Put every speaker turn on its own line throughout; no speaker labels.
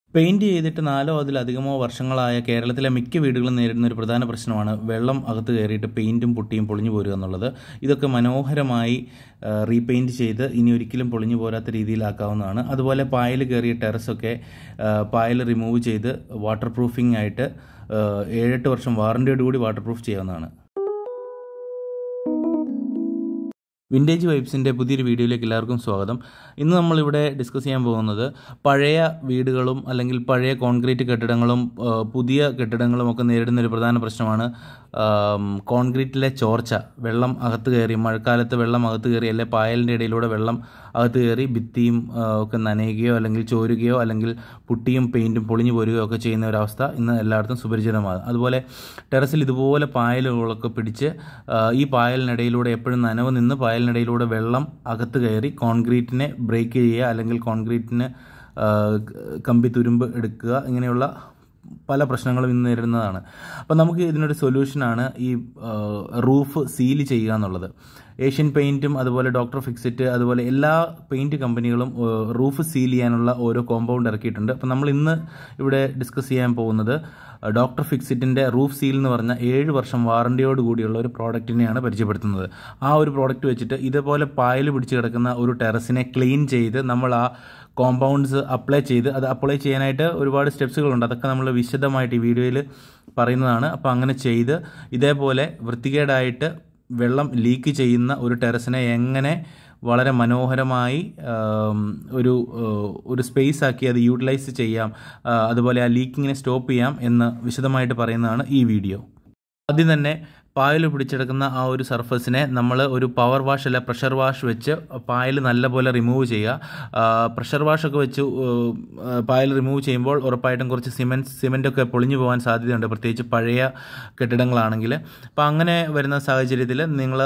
paint ചെയ്തിട്ട് നാലോ അതിലധികമോ വർഷങ്ങളായ കേരളത്തിലെ മിക്ക വീടുകളും നേരിടുന്ന ഒരു പ്രധാന പ്രശ്നമാണ് വെള്ളം അകത്ത് കയറിയിട്ട് പെയിന്റും പുട്ടിയും പൊളിഞ്ഞു പോരുക എന്നുള്ളത് ഇതൊക്കെ മനോഹരമായി റീപെയിന്റ് ചെയ്ത് ഇനി ഒരിക്കലും പൊളിഞ്ഞു പോരാത്ത രീതിയിലാക്കാവുന്നതാണ് അതുപോലെ പായൽ കയറിയ ടെറസൊക്കെ പായൽ റിമൂവ് ചെയ്ത് വാട്ടർ പ്രൂഫിംഗ് ആയിട്ട് ആ, ഏഴെട്ട് വർഷം വാറണ്ടിയോട് കൂടി വാട്ടർ പ്രൂഫ് ചെയ്യാവുന്നതാണ് വിൻറ്റേജ് വൈബ്സിൻ്റെ പുതിയൊരു വീഡിയോയിലേക്ക് എല്ലാവർക്കും സ്വാഗതം ഇന്ന് നമ്മളിവിടെ ഡിസ്കസ് ചെയ്യാൻ പോകുന്നത് പഴയ വീടുകളും അല്ലെങ്കിൽ പഴയ കോൺക്രീറ്റ് കെട്ടിടങ്ങളും ആ, പുതിയ കെട്ടിടങ്ങളും ഒക്കെ നേരിടുന്ന ഒരു പ്രധാന പ്രശ്നമാണ് ആം, കോൺക്രീറ്റിലെ ചോർച്ച വെള്ളം അകത്ത് കയറി മഴക്കാലത്ത് വെള്ളം അകത്ത് കയറി അല്ലെ പായലിൻ്റെ ഇടയിലൂടെ വെള്ളം അകത്ത് കയറി ഭിത്തിയും ആ, ഒക്കെ നനയുകയോ അല്ലെങ്കിൽ ചോരുകയോ അല്ലെങ്കിൽ പുട്ടിയും പെയിൻറ്റും പൊളിഞ്ഞു പോരുകയോ ഒക്കെ ചെയ്യുന്ന ഒരവസ്ഥ ഇന്ന് എല്ലായിടത്തും സുപരിചിതമാണ് അതുപോലെ ടെറസിൽ ഇതുപോലെ പായലുകളൊക്കെ പിടിച്ച് ആ, ഈ പായലിനിടയിലൂടെ എപ്പോഴും നനവ് നിന്ന് പായലിനിടയിലൂടെ വെള്ളം അകത്ത് കയറി കോൺക്രീറ്റിനെ ബ്രേക്ക് ചെയ്യുക അല്ലെങ്കിൽ കോൺക്രീറ്റിന് ആ, കമ്പി തുരുമ്പ് എടുക്കുക ഇങ്ങനെയുള്ള പല പ്രശ്നങ്ങളും ഇന്ന് നേരിടുന്നതാണ് അപ്പം നമുക്ക് ഇതിനൊരു സൊല്യൂഷനാണ് ഈ റൂഫ് സീൽ ചെയ്യുക എന്നുള്ളത് ഏഷ്യൻ പെയിൻറ്റും അതുപോലെ ഡോക്ടർ ഫിക്സിറ്റ് അതുപോലെ എല്ലാ പെയിൻറ്റ് കമ്പനികളും റൂഫ് സീൽ ചെയ്യാനുള്ള ഓരോ കോമ്പൗണ്ട് ഇറക്കിയിട്ടുണ്ട് അപ്പം നമ്മൾ ഇന്ന് ഇവിടെ ഡിസ്കസ് ചെയ്യാൻ പോകുന്നത് ഡോക്ടർ ഫിക്സിറ്റിൻ്റെ റൂഫ് സീൽ എന്ന് പറഞ്ഞ ഏഴ് വർഷം വാറണ്ടിയോട് കൂടിയുള്ള ഒരു പ്രോഡക്റ്റിനെയാണ് പരിചയപ്പെടുത്തുന്നത് ആ ഒരു പ്രോഡക്റ്റ് വെച്ചിട്ട് ഇതുപോലെ പായൽ പിടിച്ച് കിടക്കുന്ന ഒരു ടെറസിനെ ക്ലീൻ ചെയ്ത് നമ്മൾ ആ കോമ്പൗണ്ട്സ് അപ്ലൈ ചെയ്ത് അത് അപ്ലൈ ചെയ്യാനായിട്ട് ഒരുപാട് സ്റ്റെപ്സുകളുണ്ട് അതൊക്കെ നമ്മൾ വിശദമായിട്ട് ഈ വീഡിയോയിൽ പറയുന്നതാണ് അപ്പോൾ അങ്ങനെ ചെയ്ത് ഇതേപോലെ വൃത്തികേടായിട്ട് വെള്ളം ലീക്ക് ചെയ്യുന്ന ഒരു ടെറസിനെ എങ്ങനെ വളരെ മനോഹരമായി ആം, ഒരു ഏഹ്, ഒരു സ്പേസ് ആക്കി അത് യൂട്ടിലൈസ് ചെയ്യാം ആ, അതുപോലെ ആ ലീക്കിങ്ങിനെ സ്റ്റോപ്പ് ചെയ്യാം എന്ന് വിശദമായിട്ട് പറയുന്നതാണ് ഈ വീഡിയോ ആദ്യം തന്നെ പായൽ പിടിച്ചെടുക്കുന്ന ആ ഒരു സർഫസിനെ നമ്മൾ ഒരു പവർ വാഷ് അല്ല പ്രഷർ വാഷ് വെച്ച് പായൽ നല്ലപോലെ റിമൂവ് ചെയ്യുക പ്രഷർ വാഷൊക്കെ വെച്ച് ഏഹ്, പായൽ റിമൂവ് ചെയ്യുമ്പോൾ ഉറപ്പായിട്ടും കുറച്ച് സിമെൻറ്റ് സിമെൻ്റൊക്കെ പൊളിഞ്ഞു പോകാൻ സാധ്യതയുണ്ട് പ്രത്യേകിച്ച് പഴയ കെട്ടിടങ്ങളാണെങ്കിൽ അപ്പോൾ അങ്ങനെ വരുന്ന സാഹചര്യത്തിൽ നിങ്ങൾ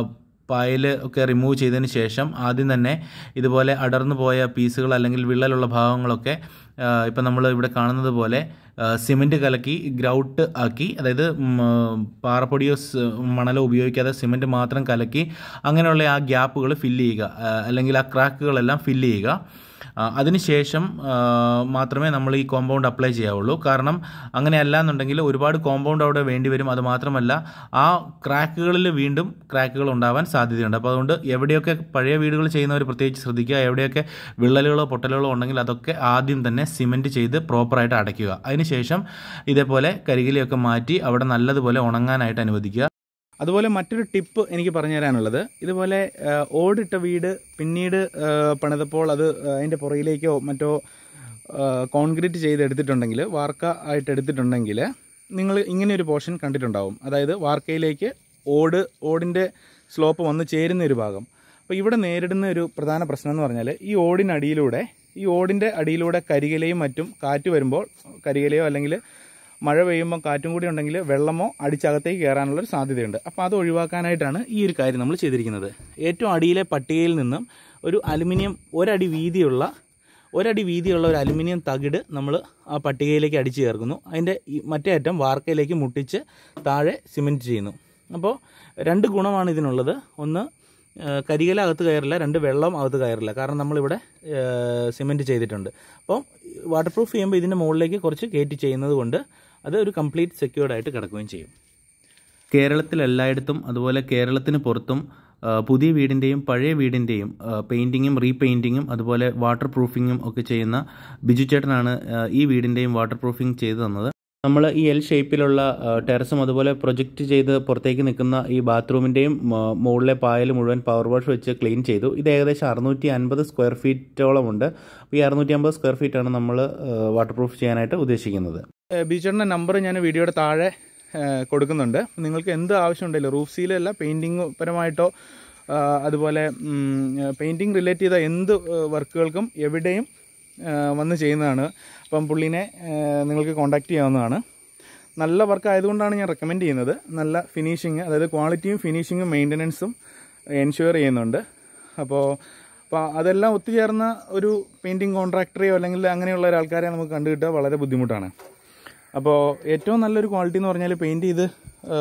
പായൽ ഒക്കെ റിമൂവ് ചെയ്തതിന് ശേഷം ആദ്യം തന്നെ ഇതുപോലെ അടർന്നു പോയ പീസുകൾ അല്ലെങ്കിൽ വിള്ളലുള്ള ഭാഗങ്ങളൊക്കെ ഇപ്പം നമ്മൾ ഇവിടെ കാണുന്നത് പോലെ സിമെൻറ്റ് കലക്കി ഗ്രൗട്ട് ആക്കി അതായത് ഉം, പാറപ്പൊടിയോ സ് മണലോ ഉപയോഗിക്കാതെ സിമെൻറ്റ് മാത്രം കലക്കി അങ്ങനെയുള്ള ആ ഗ്യാപ്പുകൾ ഫില്ല് ചെയ്യുക ആ, അല്ലെങ്കിൽ ആ ക്രാക്കുകളെല്ലാം ഫില്ല് ചെയ്യുക ആ, അതിനുശേഷം ആ, മാത്രമേ നമ്മൾ ഈ കോമ്പൗണ്ട് അപ്ലൈ ചെയ്യാവുള്ളൂ കാരണം അങ്ങനെയല്ല എന്നുണ്ടെങ്കിൽ ഒരുപാട് കോമ്പൗണ്ട് അവിടെ വേണ്ടി വരും അത് മാത്രമല്ല ആ ക്രാക്കുകളിൽ വീണ്ടും ക്രാക്കുകൾ ഉണ്ടാവാൻ സാധ്യതയുണ്ട് അപ്പോൾ അതുകൊണ്ട് എവിടെയൊക്കെ പഴയ വീടുകൾ ചെയ്യുന്നവർ പ്രത്യേകിച്ച് ശ്രദ്ധിക്കുക എവിടെയൊക്കെ വിള്ളലുകളോ പൊട്ടലുകളോ ഉണ്ടെങ്കിൽ അതൊക്കെ ആദ്യം തന്നെ സിമെൻറ്റ് ചെയ്ത് പ്രോപ്പറായിട്ട് അടയ്ക്കുക അതിനുശേഷം ഇതേപോലെ കരികിലയൊക്കെ മാറ്റി അവിടെ നല്ലതുപോലെ ഉണങ്ങാനായിട്ട് അനുവദിക്കുക
അതുപോലെ മറ്റൊരു ടിപ്പ് എനിക്ക് പറഞ്ഞു തരാനുള്ളത് ഇതുപോലെ ആ, ഓടിട്ട വീട് പിന്നീട് ആ, പണിതപ്പോൾ അത് ആ, അതിൻ്റെ പുറകിലേക്കോ മറ്റോ ആ, കോൺക്രീറ്റ് ചെയ്ത് എടുത്തിട്ടുണ്ടെങ്കിൽ വാർക്ക ആയിട്ട് എടുത്തിട്ടുണ്ടെങ്കിൽ നിങ്ങൾ ഇങ്ങനെ ഒരു പോർഷൻ കണ്ടിട്ടുണ്ടാവും അതായത് വാർക്കയിലേക്ക് ഓട് ഓടിൻ്റെ സ്ലോപ്പ് വന്ന് ചേരുന്ന ഒരു ഭാഗം അപ്പോൾ ഇവിടെ നേരിടുന്ന ഒരു പ്രധാന പ്രശ്നം എന്ന് പറഞ്ഞാൽ ഈ ഓടിനടിയിലൂടെ ഈ ഓടിൻ്റെ അടിയിലൂടെ കരികിലയും മറ്റും കാറ്റ് വരുമ്പോൾ കരികിലയോ അല്ലെങ്കിൽ മഴ പെയ്യുമ്പോൾ കാറ്റും കൂടി ഉണ്ടെങ്കിൽ വെള്ളമോ അടിച്ചകത്തേക്ക് കയറാനുള്ള ഒരു സാധ്യതയുണ്ട് അപ്പോൾ അത് ഒഴിവാക്കാനായിട്ടാണ് ഈ ഒരു കാര്യം നമ്മൾ ചെയ്തിരിക്കുന്നത് ഏറ്റവും അടിയിലെ പട്ടികയിൽ നിന്നും ഒരു അലുമിനിയം ഒരടി വീതിയുള്ള ഒരടി വീതിയുള്ള ഒരു അലുമിനിയം തകിട് നമ്മൾ ആ പട്ടികയിലേക്ക് അടിച്ചു ചേർക്കുന്നു അതിൻ്റെ ഈ മറ്റേ അറ്റം വാർക്കയിലേക്ക് മുട്ടിച്ച് താഴെ സിമെൻറ്റ് ചെയ്യുന്നു അപ്പോൾ രണ്ട് ഗുണമാണ് ഇതിനുള്ളത് ഒന്ന് ഏഹ് കരികല അകത്ത് കയറില്ല രണ്ട് വെള്ളം അകത്ത് കയറില്ല കാരണം നമ്മളിവിടെ സിമെൻറ്റ് ചെയ്തിട്ടുണ്ട് അപ്പോൾ വാട്ടർ പ്രൂഫ് ചെയ്യുമ്പോൾ ഇതിൻ്റെ മുകളിലേക്ക് കുറച്ച് കയറ്റി ചെയ്യുന്നത് കൊണ്ട് അത് ഒരു കംപ്ലീറ്റ് സെക്യൂർഡ് ആയിട്ട് കിടക്കുകയും ചെയ്യും
കേരളത്തിൽ എല്ലായിടത്തും അതുപോലെ കേരളത്തിന് പുറത്തും ആ, പുതിയ വീടിൻ്റെയും പഴയ വീടിൻ്റെയും പെയിൻറ്റിങ്ങും റീപെയിൻറ്റിങ്ങും അതുപോലെ വാട്ടർ പ്രൂഫിങ്ങും ഒക്കെ ചെയ്യുന്ന ബിജു ചേട്ടനാണ് ആ, ഈ വീടിൻ്റെയും വാട്ടർ പ്രൂഫിങ് ചെയ്തു തന്നത് നമ്മൾ ഈ എൽ ഷേപ്പിലുള്ള ആ, ടെറസും അതുപോലെ പ്രൊജക്റ്റ് ചെയ്ത് പുറത്തേക്ക് നിൽക്കുന്ന ഈ ബാത്റൂമിൻ്റെയും മുകളിലെ പായൽ മുഴുവൻ പവർ വാഷ് വെച്ച് ക്ലീൻ ചെയ്തു ഇത് ഏകദേശം അറുന്നൂറ്റി അൻപത് സ്ക്വയർ ഫീറ്റോളം ഉണ്ട് അപ്പോൾ ഈ അറുന്നൂറ്റി അമ്പത് സ്ക്വയർ ഫീറ്റാണ് നമ്മൾ വാട്ടർ പ്രൂഫ് ചെയ്യാനായിട്ട് ഉദ്ദേശിക്കുന്നത്
ബീച്ചറിൻ്റെ നമ്പർ ഞാൻ വീഡിയോയുടെ താഴെ ഏഹ് കൊടുക്കുന്നുണ്ട് നിങ്ങൾക്ക് എന്ത് ആവശ്യമുണ്ടല്ലോ റൂഫ് സീലല്ല പെയിൻറ്റിങ് പരമായിട്ടോ ആ, അതുപോലെ പെയിൻറ്റിങ് റിലേറ്റ് ചെയ്ത എന്ത് ഏഹ് വർക്കുകൾക്കും എവിടെയും ഏഹ് വന്ന് ചെയ്യുന്നതാണ് അപ്പം പുള്ളീനെ ഏഹ് നിങ്ങൾക്ക് കോൺടാക്റ്റ് ചെയ്യാവുന്നതാണ് നല്ല വർക്ക് ആയതുകൊണ്ടാണ് ഞാൻ റെക്കമെൻഡ് ചെയ്യുന്നത് നല്ല ഫിനിഷിങ് അതായത് ക്വാളിറ്റിയും ഫിനിഷിങ്ങും മെയിൻ്റനൻസും എൻഷുവർ ചെയ്യുന്നുണ്ട് അപ്പോൾ അപ്പോൾ അതെല്ലാം ഒത്തുചേർന്ന ഒരു പെയിൻറ്റിങ് കോൺട്രാക്ടറെയോ അല്ലെങ്കിൽ അങ്ങനെയുള്ള ഒരാൾക്കാരെ നമുക്ക് കണ്ടു കിട്ടുക വളരെ ബുദ്ധിമുട്ടാണ് അപ്പോൾ ഏറ്റവും നല്ലൊരു ക്വാളിറ്റി എന്ന് പറഞ്ഞാൽ പെയിൻറ്റ് ചെയ്ത് ആ,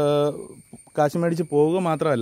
കാശ് മേടിച്ച് പോവുക മാത്രമല്ല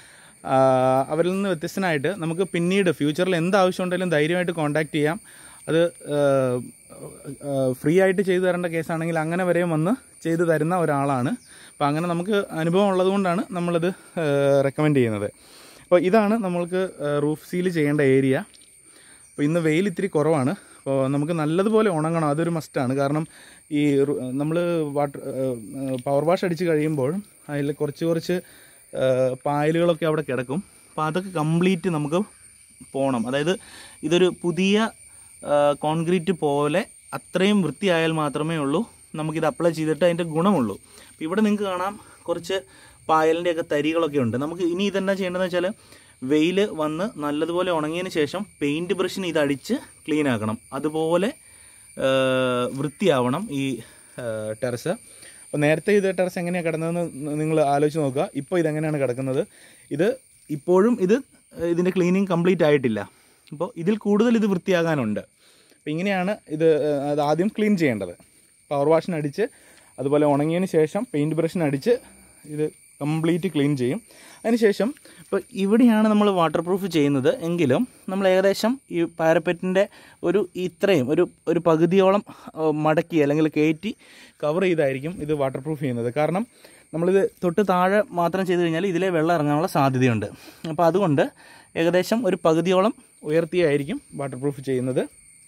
ആ, അവരിൽ നിന്ന് വ്യത്യസ്തനായിട്ട് നമുക്ക് പിന്നീട് ഫ്യൂച്ചറിൽ എന്ത് ആവശ്യം ഉണ്ടെങ്കിലും ധൈര്യമായിട്ട് കോൺടാക്ട് ചെയ്യാം അത് ആ, ഫ്രീ ആയിട്ട് ചെയ്തു തരേണ്ട കേസാണെങ്കിൽ അങ്ങനെ വരെയും വന്ന് ചെയ്തു തരുന്ന ഒരാളാണ് അപ്പോൾ അങ്ങനെ നമുക്ക് അനുഭവം ഉള്ളതുകൊണ്ടാണ് നമ്മളിത് റെക്കമെൻഡ് ചെയ്യുന്നത് അപ്പോൾ ഇതാണ് നമ്മൾക്ക് റൂഫ് സീൽ ചെയ്യേണ്ട ഏരിയ അപ്പോൾ ഇന്ന് വെയിൽ ഇത്തിരി കുറവാണ് അപ്പോൾ നമുക്ക് നല്ലതുപോലെ ഉണങ്ങണം അതൊരു മസ്റ്റാണ് കാരണം ഈ നമ്മൾ വാട്ടർ പവർ വാഷ് അടിച്ച് കഴിയുമ്പോൾ അതിൽ കുറച്ച് കുറച്ച് ആ, പായലുകളൊക്കെ അവിടെ കിടക്കും അപ്പോൾ അതൊക്കെ കംപ്ലീറ്റ് നമുക്ക് പോകണം അതായത് ഇതൊരു പുതിയ കോൺക്രീറ്റ് പോലെ അത്രയും വൃത്തിയായാൽ മാത്രമേ ഉള്ളൂ നമുക്കിത് അപ്ലൈ ചെയ്തിട്ട് അതിൻ്റെ ഗുണമുള്ളൂ അപ്പോൾ ഇവിടെ നിങ്ങൾക്ക് കാണാം കുറച്ച് പായലിൻ്റെയൊക്കെ തരികളൊക്കെ ഉണ്ട് നമുക്ക് ഇനി ഇതെന്നാ ചെയ്യേണ്ടതെന്ന് വെച്ചാൽ വെയിൽ വന്ന് നല്ലതുപോലെ ഉണങ്ങിയതിന് ശേഷം പെയിൻറ്റ് ബ്രഷിന് ഇത് അടിച്ച് ക്ലീൻ ആക്കണം അതുപോലെ ആ, വൃത്തിയാവണം ഈ ടെറസ് അപ്പോൾ നേരത്തെ ഇത് ടെറസ് എങ്ങനെയാണ് കിടന്നതെന്ന് നിങ്ങൾ ആലോചിച്ച് നോക്കുക ഇപ്പോൾ ഇതെങ്ങനെയാണ് കിടക്കുന്നത് ഇത് ഇപ്പോഴും ഇത് ഇതിൻ്റെ ക്ലീനിങ് കംപ്ലീറ്റ് ആയിട്ടില്ല അപ്പോൾ ഇതിൽ കൂടുതൽ ഇത് വൃത്തിയാകാനുണ്ട് അപ്പോൾ ഇങ്ങനെയാണ് ഇത് ആ, അത് ആദ്യം ക്ലീൻ ചെയ്യേണ്ടത് പവർ വാഷിനടിച്ച് അതുപോലെ ഉണങ്ങിയതിന് ശേഷം പെയിൻറ്റ് ബ്രഷിനടിച്ച് ഇത് കംപ്ലീറ്റ് ക്ലീൻ ചെയ്യും അതിനുശേഷം ഇപ്പോൾ ഇവിടെയാണ് നമ്മൾ വാട്ടർ പ്രൂഫ് ചെയ്യുന്നത് എങ്കിലും നമ്മൾ ഏകദേശം ഈ പാരപ്പറ്റിൻ്റെ ഒരു ഇത്രയും ഒരു ഒരു പകുതിയോളം ആ, മടക്കി അല്ലെങ്കിൽ കയറ്റി കവർ ചെയ്തായിരിക്കും ഇത് വാട്ടർ പ്രൂഫ് ചെയ്യുന്നത് കാരണം നമ്മളിത് തൊട്ട് താഴെ മാത്രം ചെയ്ത് കഴിഞ്ഞാൽ ഇതിലെ വെള്ളം ഇറങ്ങാനുള്ള സാധ്യതയുണ്ട് അപ്പോൾ അതുകൊണ്ട് ഏകദേശം ഒരു പകുതിയോളം ഉയർത്തിയായിരിക്കും വാട്ടർ പ്രൂഫ് ചെയ്യുന്നത്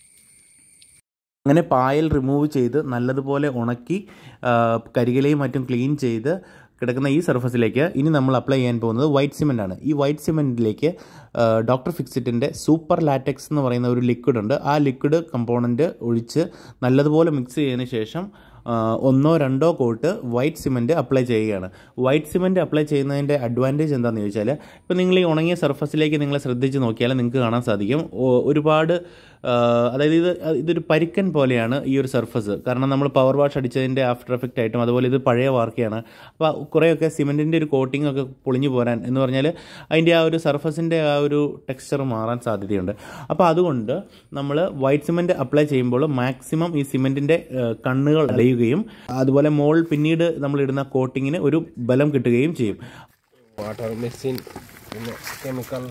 അങ്ങനെ പായൽ റിമൂവ് ചെയ്ത് നല്ലതുപോലെ ഉണക്കി ആ, കരികിലയും മറ്റും ക്ലീൻ ചെയ്ത് കിടക്കുന്ന ഈ സർഫസിലേക്ക് ഇനി നമ്മൾ അപ്ലൈ ചെയ്യാൻ പോകുന്നത് വൈറ്റ് സിമെൻ്റ് ആണ് ഈ വൈറ്റ് സിമെൻറ്റിലേക്ക് ഡോക്ടർ ഫിക്സിറ്റിൻ്റെ സൂപ്പർ ലാറ്റക്സ് എന്ന് പറയുന്ന ഒരു ലിക്വിഡ് ഉണ്ട് ആ ലിക്വിഡ് കമ്പോണൻറ്റ് ഒഴിച്ച് നല്ലതുപോലെ മിക്സ് ചെയ്തതിന് ശേഷം ആ, ഒന്നോ രണ്ടോ കോട്ട് വൈറ്റ് സിമെൻറ്റ് അപ്ലൈ ചെയ്യുകയാണ് വൈറ്റ് സിമെൻറ്റ് അപ്ലൈ ചെയ്യുന്നതിൻ്റെ അഡ്വാൻറ്റേജ് എന്താണെന്ന് ചോദിച്ചാൽ ഇപ്പോൾ നിങ്ങൾ ഈ ഉണങ്ങിയ സർഫസിലേക്ക് നിങ്ങൾ ശ്രദ്ധിച്ച് നോക്കിയാൽ നിങ്ങൾക്ക് കാണാൻ സാധിക്കും ഒ- ഒരുപാട് ആ, അതായത് ഇത് ഇതൊരു പരിക്കൻ പോലെയാണ് ഈ ഒരു സർഫസ് കാരണം നമ്മൾ പവർ വാഷ് അടിച്ചതിൻ്റെ ആഫ്റ്റർ എഫക്റ്റ് ആയിട്ടും അതുപോലെ ഇത് പഴയ വാർക്കയാണ് അപ്പോൾ കുറേയൊക്കെ സിമെൻറ്റിൻ്റെ ഒരു കോട്ടിംഗ് ഒക്കെ പൊളിഞ്ഞു പോരാൻ എന്ന് പറഞ്ഞാൽ അതിൻ്റെ ആ ഒരു സർഫസിൻ്റെ ആ ഒരു ടെക്സ്ചർ മാറാൻ സാധ്യതയുണ്ട് അപ്പോൾ അതുകൊണ്ട് നമ്മൾ വൈറ്റ് സിമെൻറ്റ് അപ്ലൈ ചെയ്യുമ്പോൾ മാക്സിമം ഈ സിമെൻറ്റിൻ്റെ കണ്ണുകൾ അടയുകയും അതുപോലെ മോൾ പിന്നീട് നമ്മൾ ഇടുന്ന കോട്ടിങ്ങിന് ഒരു ബലം കിട്ടുകയും ചെയ്യും
വാട്ടർ മെഷീൻ പിന്നെ കെമിക്കൽ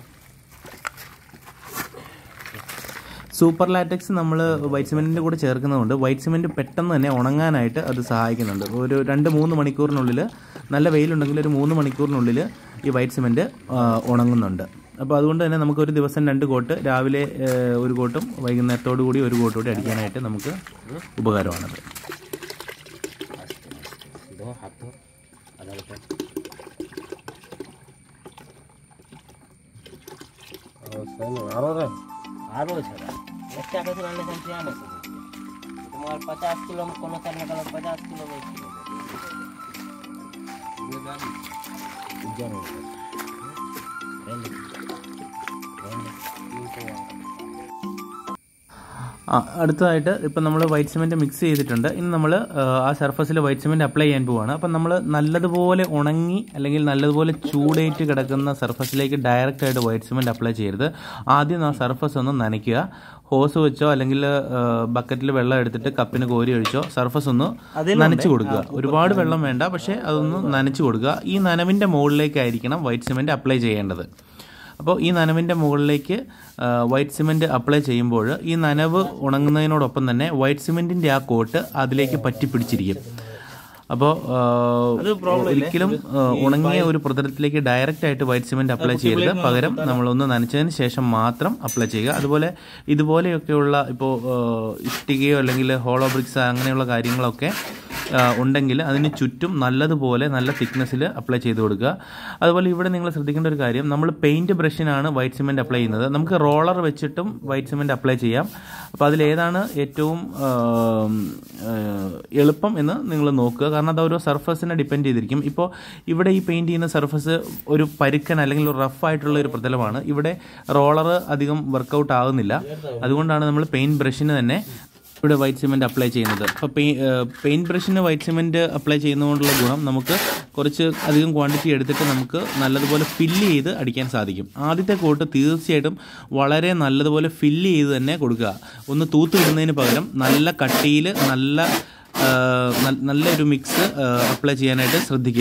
സൂപ്പർ ലാറ്റക്സ് നമ്മൾ വൈറ്റ് സിമെൻറ്റിൻ്റെ കൂടെ ചേർക്കുന്നതുകൊണ്ട് വൈറ്റ് സിമെൻറ്റ് പെട്ടെന്ന് തന്നെ ഉണങ്ങാനായിട്ട് അത് സഹായിക്കുന്നുണ്ട് ഒരു രണ്ട് മൂന്ന് മണിക്കൂറിനുള്ളിൽ നല്ല വെയിലുണ്ടെങ്കിൽ ഒരു മൂന്ന് മണിക്കൂറിനുള്ളിൽ ഈ വൈറ്റ് സിമെൻറ്റ് ഉണങ്ങുന്നുണ്ട് അപ്പോൾ അതുകൊണ്ട് തന്നെ നമുക്ക് ഒരു ദിവസം രണ്ട് കോട്ട് രാവിലെ ആ, ഒരു കോട്ടും വൈകുന്നേരത്തോടു കൂടി ഒരു കോട്ട് കൂടി അടിക്കാനായിട്ട് നമുക്ക് ഉപകാരമാണത്
दो हाथ दो आधा लीटर আরো রে
আরও ছাড়া একটা কাছে রান্না করতে আনে তোমার পचास किलो में कोनो करने का पचास किलो में एक किलो
ആ, അടുത്തതായിട്ട് ഇപ്പം നമ്മൾ വൈറ്റ് സിമെൻറ്റ് മിക്സ് ചെയ്തിട്ടുണ്ട് ഇനി നമ്മൾ ആ സർഫസിൽ വൈറ്റ് സിമെൻറ്റ് അപ്ലൈ ചെയ്യാൻ പോവുകയാണ് അപ്പം നമ്മൾ നല്ലതുപോലെ ഉണങ്ങി അല്ലെങ്കിൽ നല്ലതുപോലെ ചൂടേറ്റ് കിടക്കുന്ന സർഫസിലേക്ക് ഡയറക്റ്റ് ആയിട്ട് വൈറ്റ് സിമെൻറ്റ് അപ്ലൈ ചെയ്യരുത് ആദ്യം ആ സർഫസ് ഒന്ന് നനയ്ക്കുക ഹോസ് വെച്ചോ അല്ലെങ്കിൽ ബക്കറ്റിൽ വെള്ളം എടുത്തിട്ട് കപ്പിന് കോരി ഒഴിച്ചോ സർഫസ് ഒന്ന് നനച്ചു കൊടുക്കുക ഒരുപാട് വെള്ളം വേണ്ട പക്ഷേ അതൊന്ന് നനച്ചു കൊടുക്കുക ഈ നനവിൻ്റെ മുകളിലേക്കായിരിക്കണം വൈറ്റ് സിമെൻറ്റ് അപ്ലൈ ചെയ്യേണ്ടത് അപ്പോൾ ഈ നനവിൻ്റെ മുകളിലേക്ക് ആ, വൈറ്റ് സിമെൻറ്റ് അപ്ലൈ ചെയ്യുമ്പോൾ ഈ നനവ് ഉണങ്ങുന്നതിനോടൊപ്പം തന്നെ വൈറ്റ് സിമെൻറ്റിൻ്റെ ആ കോട്ട് അതിലേക്ക് പറ്റി പിടിച്ചിരിക്കും അപ്പോൾ ആ, ഒരിക്കലും ആ, ഉണങ്ങിയ ഒരു പ്രതലത്തിലേക്ക് ഡയറക്റ്റ് ആയിട്ട് വൈറ്റ് സിമെൻറ്റ് അപ്ലൈ ചെയ്യരുത് പകരം നമ്മളൊന്ന് നനച്ചതിന് ശേഷം മാത്രം അപ്ലൈ ചെയ്യുക അതുപോലെ ഇതുപോലെയൊക്കെയുള്ള ഇപ്പോൾ ആ, ഇഷ്ടികയോ അല്ലെങ്കിൽ ഹോളോ ബ്രിക്സ് അങ്ങനെയുള്ള കാര്യങ്ങളൊക്കെ ആ, ഉണ്ടെങ്കിൽ അതിന് ചുറ്റും നല്ലതുപോലെ നല്ല തിക്നെസ്സിൽ അപ്ലൈ ചെയ്ത് കൊടുക്കുക അതുപോലെ ഇവിടെ നിങ്ങൾ ശ്രദ്ധിക്കേണ്ട ഒരു കാര്യം നമ്മൾ പെയിൻറ്റ് ബ്രഷിനാണ് വൈറ്റ് സിമെൻറ്റ് അപ്ലൈ ചെയ്യുന്നത് നമുക്ക് റോളർ വെച്ചിട്ടും വൈറ്റ് സിമെൻറ്റ് അപ്ലൈ ചെയ്യാം അപ്പോൾ അതിലേതാണ് ഏറ്റവും ആ, ആ, എളുപ്പം എന്ന് നിങ്ങൾ നോക്കുക കാരണം അത് ഓരോ സർഫസിനെ ഡിപ്പെൻഡ് ചെയ്തിരിക്കും ഇപ്പോൾ ഇവിടെ ഈ പെയിൻറ്റ് ചെയ്യുന്ന സർഫസ് ഒരു പരുക്കൻ അല്ലെങ്കിൽ ഒരു റഫ് ആയിട്ടുള്ള ഒരു പ്രതലമാണ് ഇവിടെ റോളർ അധികം വർക്കൗട്ട് ആകുന്നില്ല അതുകൊണ്ടാണ് നമ്മൾ പെയിൻറ്റ് ബ്രഷിന് തന്നെ ഇവിടെ വൈറ്റ് സിമെൻറ്റ് അപ്ലൈ ചെയ്യുന്നത് അപ്പോൾ പെയി പെയിൻറ്റ് ബ്രഷിന് വൈറ്റ് സിമെൻറ്റ് അപ്ലൈ ചെയ്യുന്നതുകൊണ്ടുള്ള ഗുണം നമുക്ക് കുറച്ച് അധികം ക്വാണ്ടിറ്റി എടുത്തിട്ട് നമുക്ക് നല്ലതുപോലെ ഫില്ല് ചെയ്ത് അടിക്കാൻ സാധിക്കും ആദ്യത്തെ കോട്ട് തീർച്ചയായിട്ടും വളരെ നല്ലതുപോലെ ഫില്ല് ചെയ്ത് തന്നെ കൊടുക്കുക ഒന്ന് തൂത്തിടുന്നതിന് പകരം നല്ല കട്ടിയിൽ നല്ല ആ, നൽ- നല്ലൊരു മിക്സ് അപ്ലൈ ചെയ്യാനായിട്ട് ശ്രദ്ധിക്കുക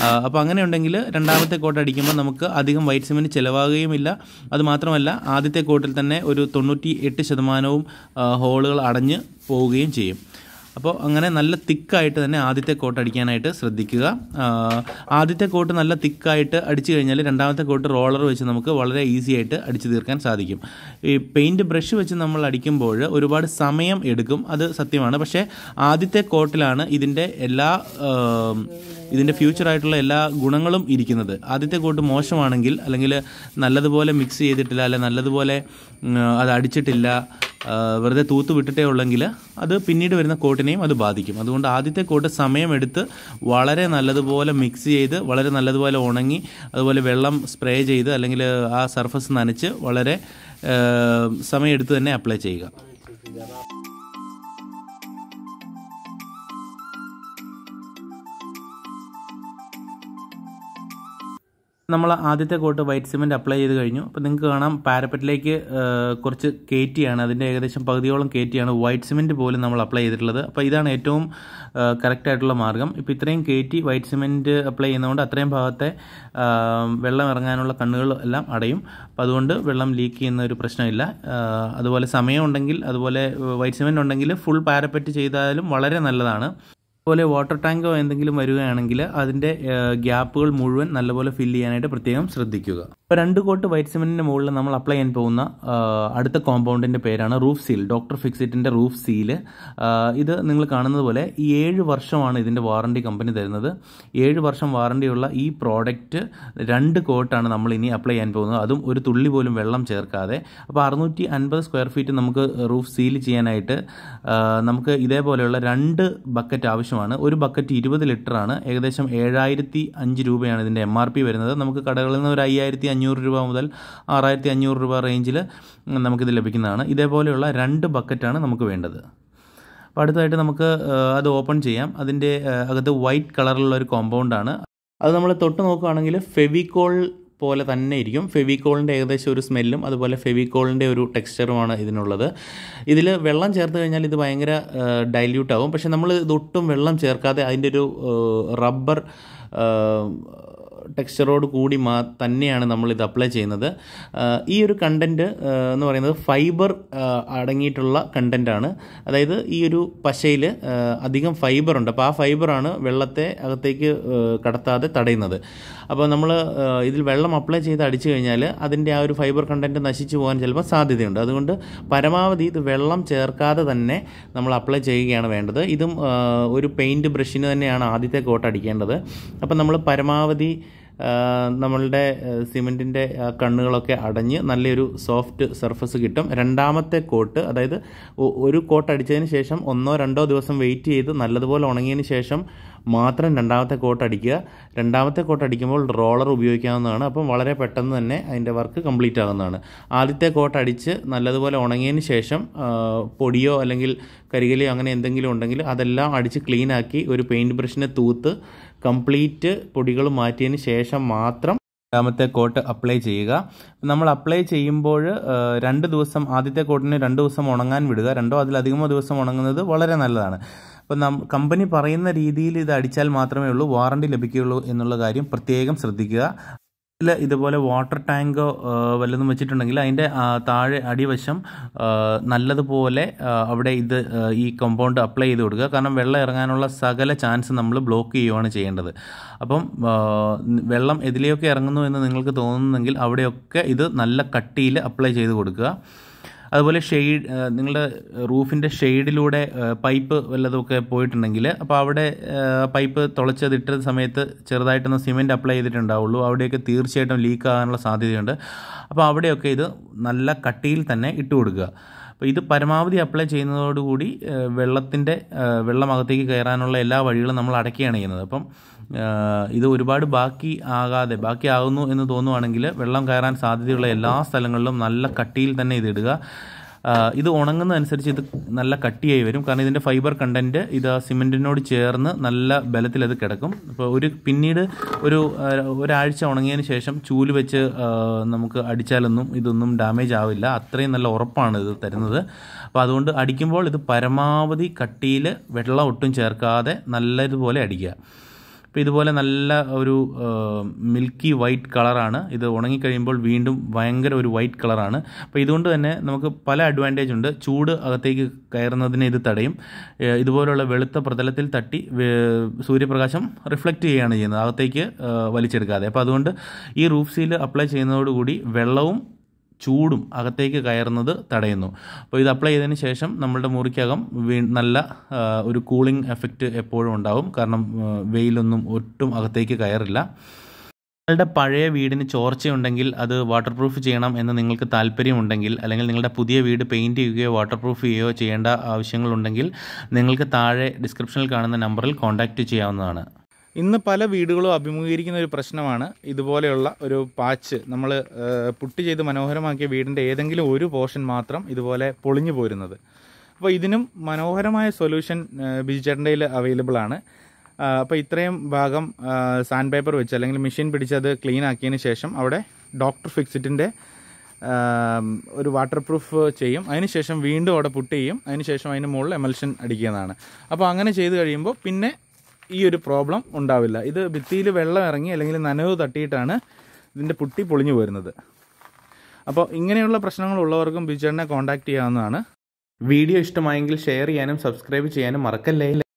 അപ്പോൾ അങ്ങനെ ഉണ്ടെങ്കിൽ രണ്ടാമത്തെ കോട്ട് അടിക്കുമ്പോൾ നമുക്ക് അധികം വൈറ്റ് സിമെൻറ്റ് ചിലവാകുകയുമില്ല അത് മാത്രമല്ല ആദ്യത്തെ കോട്ടിൽ തന്നെ ഒരു തൊണ്ണൂറ്റി എട്ട് ശതമാനവും ആ, ഹോളുകൾ അടഞ്ഞ് പോവുകയും ചെയ്യും അപ്പോൾ അങ്ങനെ നല്ല തിക്കായിട്ട് തന്നെ ആദ്യത്തെ കോട്ട് അടിക്കാനായിട്ട് ശ്രദ്ധിക്കുക ആ, ആദ്യത്തെ കോട്ട് നല്ല തിക്കായിട്ട് അടിച്ചു കഴിഞ്ഞാൽ രണ്ടാമത്തെ കോട്ട് റോളർ വെച്ച് നമുക്ക് വളരെ ഈസി ആയിട്ട് അടിച്ചു തീർക്കാൻ സാധിക്കും ഈ പെയിൻറ്റ് ബ്രഷ് വെച്ച് നമ്മൾ അടിക്കുമ്പോൾ ഒരുപാട് സമയം എടുക്കും അത് സത്യമാണ് പക്ഷേ ആദ്യത്തെ കോട്ടിലാണ് ഇതിൻ്റെ എല്ലാ ആ, ഇതിൻ്റെ ഫ്യൂച്ചറായിട്ടുള്ള എല്ലാ ഗുണങ്ങളും ഇരിക്കുന്നത് ആദ്യത്തെ കോട്ട് മോശമാണെങ്കിൽ അല്ലെങ്കിൽ നല്ലതുപോലെ മിക്സ് ചെയ്തിട്ടില്ല അല്ലെങ്കിൽ നല്ലതുപോലെ ഉം, അത് അടിച്ചിട്ടില്ല ആ, വെറുതെ തൂത്ത് വിട്ടിട്ടേ ഉള്ളെങ്കിൽ അത് പിന്നീട് വരുന്ന കോട്ടിനെയും അത് ബാധിക്കും അതുകൊണ്ട് ആദ്യത്തെ കോട്ട് സമയമെടുത്ത് വളരെ നല്ലതുപോലെ മിക്സ് ചെയ്ത് വളരെ നല്ലതുപോലെ ഉണങ്ങി അതുപോലെ വെള്ളം സ്പ്രേ ചെയ്ത് അല്ലെങ്കിൽ ആ സർഫസ് നനച്ച് വളരെ ആ, സമയമെടുത്ത് തന്നെ അപ്ലൈ ചെയ്യുക നമ്മൾ ആദ്യത്തെ കോട്ട് വൈറ്റ് സിമെൻറ്റ് അപ്ലൈ ചെയ്ത് കഴിഞ്ഞു അപ്പോൾ നിങ്ങൾക്ക് കാണാം പാരപ്പറ്റിലേക്ക് കുറച്ച് കയറ്റിയാണ് അതിൻ്റെ ഏകദേശം പകുതിയോളം കയറ്റിയാണ് വൈറ്റ് സിമെൻറ്റ് പോലും നമ്മൾ അപ്ലൈ ചെയ്തിട്ടുള്ളത് അപ്പോൾ ഇതാണ് ഏറ്റവും കറക്റ്റ് ആയിട്ടുള്ള മാർഗ്ഗം ഇപ്പോൾ ഇത്രയും കയറ്റി വൈറ്റ് സിമെൻറ്റ് അപ്ലൈ ചെയ്യുന്നതുകൊണ്ട് അത്രയും ഭാഗത്തെ ആ, വെള്ളം ഇറങ്ങാനുള്ള കണ്ണുകൾ എല്ലാം അടയും അപ്പോൾ അതുകൊണ്ട് വെള്ളം ലീക്ക് ചെയ്യുന്ന ഒരു പ്രശ്നമില്ല ആ, അതുപോലെ സമയമുണ്ടെങ്കിൽ അതുപോലെ വൈറ്റ് സിമെൻറ്റ് ഉണ്ടെങ്കിൽ ഫുൾ പാരപ്പറ്റ് ചെയ്താലും വളരെ നല്ലതാണ് അതുപോലെ വാട്ടർ ടാങ്കോ എന്തെങ്കിലും വരികയാണെങ്കിൽ അതിൻ്റെ ഗ്യാപ്പുകൾ മുഴുവൻ നല്ലപോലെ ഫില്ല് ചെയ്യാനായിട്ട് പ്രത്യേകം ശ്രദ്ധിക്കുക ഇപ്പോൾ രണ്ട് കോട്ട് വൈറ്റ് സിമെൻറ്റിൻ്റെ മുകളിൽ നമ്മൾ അപ്ലൈ ചെയ്യാൻ പോകുന്ന ആ, അടുത്ത കോമ്പൗണ്ടിൻ്റെ പേരാണ് റൂഫ് സീൽ ഡോക്ടർ ഫിക്സിറ്റിൻ്റെ റൂഫ് സീല് ഇത് നിങ്ങൾ കാണുന്നത് പോലെ ഈ ഏഴ് വർഷമാണ് ഇതിൻ്റെ വാറണ്ടി കമ്പനി തരുന്നത് ഏഴ് വർഷം വാറണ്ടിയുള്ള ഈ പ്രോഡക്റ്റ് രണ്ട് കോട്ടാണ് നമ്മൾ ഇനി അപ്ലൈ ചെയ്യാൻ പോകുന്നത് അതും ഒരു തുള്ളി പോലും വെള്ളം ചേർക്കാതെ അപ്പോൾ അറുന്നൂറ്റി അൻപത് സ്ക്വയർ ഫീറ്റ് നമുക്ക് റൂഫ് സീൽ ചെയ്യാനായിട്ട് ആ, നമുക്ക് ഇതേപോലെയുള്ള രണ്ട് ബക്കറ്റ് ആവശ്യമാണ് ഒരു ബക്കറ്റ് ഇരുപത് ലിറ്ററാണ് ഏകദേശം ഏഴായിരത്തി അഞ്ച് രൂപയാണ് ഇതിൻ്റെ എം ആർ പി വരുന്നത് നമുക്ക് കടകളിൽ നിന്ന് ഒരു അയ്യായിരത്തി അഞ്ഞൂറ് രൂപ മുതൽ ആറായിരത്തി അഞ്ഞൂറ് രൂപ റേഞ്ചിൽ നമുക്കിത് ലഭിക്കുന്നതാണ് ഇതേപോലെയുള്ള രണ്ട് ബക്കറ്റാണ് നമുക്ക് വേണ്ടത് അപ്പോൾ അടുത്തതായിട്ട് നമുക്ക് ആ, അത് ഓപ്പൺ ചെയ്യാം അതിൻ്റെ ആ, അകത്ത് വൈറ്റ് കളറിലുള്ള ഒരു കോമ്പൗണ്ടാണ് അത് നമ്മൾ തൊട്ട് നോക്കുകയാണെങ്കിൽ ഫെവിക്കോൾ പോലെ തന്നെ ഇരിക്കും ഫെവിക്കോളിൻ്റെ ഏകദേശം ഒരു സ്മെല്ലും അതുപോലെ ഫെവിക്കോളിൻ്റെ ഒരു ടെക്സ്ചറുമാണ് ഇതിനുള്ളത് ഇതിൽ വെള്ളം ചേർത്ത് കഴിഞ്ഞാൽ ഇത് ഭയങ്കര ഡൈല്യൂട്ട് ആവും പക്ഷെ നമ്മൾ ഇതൊട്ടും വെള്ളം ചേർക്കാതെ അതിൻ്റെ ഒരു റബ്ബർ ടെക്സ്ചറോട് കൂടി മാ തന്നെയാണ് നമ്മൾ ഇത് അപ്ലൈ ചെയ്യുന്നത് ആ, ഈ ഒരു കണ്ടൻറ്റ് എന്ന് പറയുന്നത് ഫൈബർ അടങ്ങിയിട്ടുള്ള കണ്ടൻറ്റാണ് അതായത് ഈ ഒരു പശയിൽ അധികം ഫൈബർ ഉണ്ട് അപ്പോൾ ആ ഫൈബറാണ് വെള്ളത്തെ അകത്തേക്ക് ആ, കടത്താതെ തടയുന്നത് അപ്പോൾ നമ്മൾ ഇതിൽ വെള്ളം അപ്ലൈ ചെയ്ത് അടിച്ചു കഴിഞ്ഞാൽ അതിൻ്റെ ആ ഒരു ഫൈബർ കണ്ടൻറ്റ് നശിച്ചു പോകാൻ ചിലപ്പോൾ സാധ്യതയുണ്ട് അതുകൊണ്ട് പരമാവധി ഇത് വെള്ളം ചേർക്കാതെ തന്നെ നമ്മൾ അപ്ലൈ ചെയ്യുകയാണ് വേണ്ടത് ഇതും ആ, ഒരു പെയിൻറ്റ് ബ്രഷിന് തന്നെയാണ് ആദ്യത്തെ കോട്ട് അടിക്കേണ്ടത് അപ്പം നമ്മൾ പരമാവധി ആ, നമ്മളുടെ സിമെൻറ്റിൻ്റെ കണ്ണുകളൊക്കെ അടഞ്ഞ് നല്ലൊരു സോഫ്റ്റ് സർഫസ് കിട്ടും രണ്ടാമത്തെ കോട്ട് അതായത് ഒ- ഒരു കോട്ട് അടിച്ചതിന് ശേഷം ഒന്നോ രണ്ടോ ദിവസം വെയിറ്റ് ചെയ്ത് നല്ലതുപോലെ ഉണങ്ങിയതിന് ശേഷം മാത്രം രണ്ടാമത്തെ കോട്ട് അടിക്കുക രണ്ടാമത്തെ കോട്ട് അടിക്കുമ്പോൾ റോളർ ഉപയോഗിക്കാവുന്നതാണ് അപ്പം വളരെ പെട്ടെന്ന് തന്നെ അതിൻ്റെ വർക്ക് കംപ്ലീറ്റ് ആകുന്നതാണ് ആദ്യത്തെ കോട്ട് അടിച്ച് നല്ലതുപോലെ ഉണങ്ങിയതിന് ശേഷം ആ, പൊടിയോ അല്ലെങ്കിൽ കരികലയോ അങ്ങനെ എന്തെങ്കിലും ഉണ്ടെങ്കിൽ അതെല്ലാം അടിച്ച് ക്ലീൻ ആക്കി ഒരു പെയിൻറ്റ് ബ്രഷിനെ തൂത്ത് കംപ്ലീറ്റ് പൊടികൾ മാറ്റിയതിന് ശേഷം മാത്രം രണ്ടാമത്തെ കോട്ട് അപ്ലൈ ചെയ്യുക നമ്മൾ അപ്ലൈ ചെയ്യുമ്പോൾ ആ, രണ്ട് ദിവസം ആദ്യത്തെ കോട്ടിന് രണ്ട് ദിവസം ഉണങ്ങാൻ വിടുക രണ്ടോ അതിലധികമോ ദിവസം ഉണങ്ങുന്നത് വളരെ നല്ലതാണ് അപ്പോൾ നം കമ്പനി പറയുന്ന രീതിയിൽ ഇത് അടിച്ചാൽ മാത്രമേ ഉള്ളൂ വാറണ്ടി ലഭിക്കുകയുള്ളൂ എന്നുള്ള കാര്യം പ്രത്യേകം ശ്രദ്ധിക്കുക ഇതിൽ ഇതുപോലെ വാട്ടർ ടാങ്കോ ആ, വല്ലതും വെച്ചിട്ടുണ്ടെങ്കിൽ അതിൻ്റെ ആ, താഴെ അടിവശം ആ, നല്ലതുപോലെ ആ, അവിടെ ഇത് ആ, ഈ കോമ്പൗണ്ട് അപ്ലൈ ചെയ്ത് കൊടുക്കുക കാരണം വെള്ളം ഇറങ്ങാനുള്ള സകല ചാൻസ് നമ്മൾ ബ്ലോക്ക് ചെയ്യുകയാണ് ചെയ്യേണ്ടത് അപ്പം ആ, വെള്ളം എതിലെയൊക്കെ ഇറങ്ങുന്നു എന്ന് നിങ്ങൾക്ക് തോന്നുന്നെങ്കിൽ അവിടെയൊക്കെ ഇത് നല്ല കട്ടിയിൽ അപ്ലൈ ചെയ്ത് കൊടുക്കുക അതുപോലെ ഷെയ്ഡ് നിങ്ങളുടെ റൂഫിൻ്റെ ഷെയ്ഡിലൂടെ പൈപ്പ് വല്ലതുമൊക്കെ പോയിട്ടുണ്ടെങ്കിൽ അപ്പോൾ അവിടെ ആ, പൈപ്പ് തുളച്ചതിട്ട സമയത്ത് ചെറുതായിട്ടൊന്ന് സിമെൻറ്റ് അപ്ലൈ ചെയ്തിട്ടുണ്ടാവുള്ളൂ അവിടെയൊക്കെ തീർച്ചയായിട്ടും ലീക്ക് ആകാനുള്ള സാധ്യതയുണ്ട് അപ്പോൾ അവിടെയൊക്കെ ഇത് നല്ല കട്ടിയിൽ തന്നെ ഇട്ട് കൊടുക്കുക അപ്പോൾ ഇത് പരമാവധി അപ്ലൈ ചെയ്യുന്നതോടുകൂടി വെള്ളത്തിൻ്റെ വെള്ളം അകത്തേക്ക് കയറാനുള്ള എല്ലാ വഴികളും നമ്മൾ അടയ്ക്കുകയാണ് ചെയ്യുന്നത് അപ്പം ആ, ഇത് ഒരുപാട് ബാക്കി ആകാതെ ബാക്കി ആകുന്നു എന്ന് തോന്നുവാണെങ്കിൽ വെള്ളം കയറാൻ സാധ്യതയുള്ള എല്ലാ സ്ഥലങ്ങളിലും നല്ല കട്ടിയിൽ തന്നെ ഇത് ഇടുക ആ, ഇത് ഉണങ്ങുന്നതനുസരിച്ച് ഇത് നല്ല കട്ടിയായി വരും കാരണം ഇതിൻ്റെ ഫൈബർ കണ്ടൻറ്റ് ഇത് ആ സിമെൻറ്റിനോട് ചേർന്ന് നല്ല ബലത്തിൽ അത് കിടക്കും അപ്പോൾ ഒരു പിന്നീട് ഒരു ആ, ഒരാഴ്ച ഉണങ്ങിയതിന് ശേഷം ചൂല് വെച്ച് ആ, നമുക്ക് അടിച്ചാലൊന്നും ഇതൊന്നും ഡാമേജ് ആവില്ല അത്രയും നല്ല ഉറപ്പാണ് ഇത് തരുന്നത് അപ്പോൾ അതുകൊണ്ട് അടിക്കുമ്പോൾ ഇത് പരമാവധി കട്ടിയിൽ വെള്ളം ഒട്ടും ചേർക്കാതെ നല്ലതുപോലെ അടിക്കുക അപ്പോൾ ഇതുപോലെ നല്ല ഒരു മിൽക്കി വൈറ്റ് കളറാണ് ഇത് ഉണങ്ങിക്കഴിയുമ്പോൾ വീണ്ടും ഭയങ്കര ഒരു വൈറ്റ് കളറാണ് അപ്പോൾ ഇതുകൊണ്ട് തന്നെ നമുക്ക് പല അഡ്വാൻറ്റേജ് ഉണ്ട് ചൂട് അകത്തേക്ക് കയറുന്നതിനെ ഇത് തടയും ഏഹ് ഇതുപോലുള്ള വെളുത്ത പ്രതലത്തിൽ തട്ടി വേ- സൂര്യപ്രകാശം റിഫ്ലക്റ്റ് ചെയ്യുകയാണ് ചെയ്യുന്നത് അകത്തേക്ക് ഏഹ് വലിച്ചെടുക്കാതെ അപ്പോൾ അതുകൊണ്ട് ഈ റൂഫ് സീൽ അപ്ലൈ ചെയ്യുന്നതോടുകൂടി വെള്ളവും ചൂടും അകത്തേക്ക് കയറുന്നത് തടയുന്നു അപ്പോൾ ഇത് അപ്ലൈ ചെയ്തതിന് ശേഷം നമ്മളുടെ മുറിക്കകം വീ നല്ല ആ, ഒരു കൂളിംഗ് എഫക്റ്റ് എപ്പോഴും ഉണ്ടാവും കാരണം ആ, വെയിലൊന്നും ഒട്ടും അകത്തേക്ക് കയറില്ല നിങ്ങളുടെ പഴയ വീടിന് ചോർച്ചയുണ്ടെങ്കിൽ അത് വാട്ടർ പ്രൂഫ് ചെയ്യണം എന്ന് നിങ്ങൾക്ക് താല്പര്യമുണ്ടെങ്കിൽ അല്ലെങ്കിൽ നിങ്ങളുടെ പുതിയ വീട് പെയിൻറ് ചെയ്യുകയോ വാട്ടർ പ്രൂഫ് ചെയ്യുകയോ ചെയ്യേണ്ട ആവശ്യങ്ങളുണ്ടെങ്കിൽ നിങ്ങൾക്ക് താഴെ ഡിസ്ക്രിപ്ഷനിൽ കാണുന്ന നമ്പറിൽ കോൺടാക്റ്റ് ചെയ്യാവുന്നതാണ്
ഇന്ന് പല വീടുകളും അഭിമുഖീകരിക്കുന്ന ഒരു പ്രശ്നമാണ് ഇതുപോലെയുള്ള ഒരു പാച്ച് നമ്മൾ പുട്ടി ചെയ്ത് മനോഹരമാക്കിയ വീടിൻ്റെ ഏതെങ്കിലും ഒരു പോർഷൻ മാത്രം ഇതുപോലെ പൊളിഞ്ഞു പോരുന്നത് അപ്പോൾ ഇതിനും മനോഹരമായ സൊല്യൂഷൻ ബിജു ചേട്ടൻ്റെ അവൈലബിൾ ആണ് അപ്പോൾ ഇത്രയും ഭാഗം സാൻഡ് പേപ്പർ വെച്ച് അല്ലെങ്കിൽ മെഷീൻ പിടിച്ചത് ക്ലീൻ ആക്കിയതിന് ശേഷം അവിടെ ഡോക്ടർ ഫിക്സിറ്റിൻ്റെ ഒരു വാട്ടർ പ്രൂഫ് ചെയ്യും അതിനുശേഷം വീണ്ടും അവിടെ പുട്ട് ചെയ്യും അതിനുശേഷം അതിന് മുകളിൽ എമൽഷൻ അടിക്കുന്നതാണ് അപ്പോൾ അങ്ങനെ ചെയ്ത് കഴിയുമ്പോൾ പിന്നെ ഈ ഒരു പ്രോബ്ലം ഉണ്ടാവില്ല ഇത് ഭിത്തിയിൽ വെള്ളം ഇറങ്ങി അല്ലെങ്കിൽ നനവ് തട്ടിയിട്ടാണ് ഇതിൻ്റെ പുട്ടി പൊളിഞ്ഞു പോരുന്നത് അപ്പോൾ ഇങ്ങനെയുള്ള പ്രശ്നങ്ങളുള്ളവർക്കും ബിജുചേട്ടനെ കോൺടാക്ട് ചെയ്യാവുന്നതാണ്
വീഡിയോ ഇഷ്ടമായെങ്കിൽ ഷെയർ ചെയ്യാനും സബ്സ്ക്രൈബ് ചെയ്യാനും മറക്കല്ലേ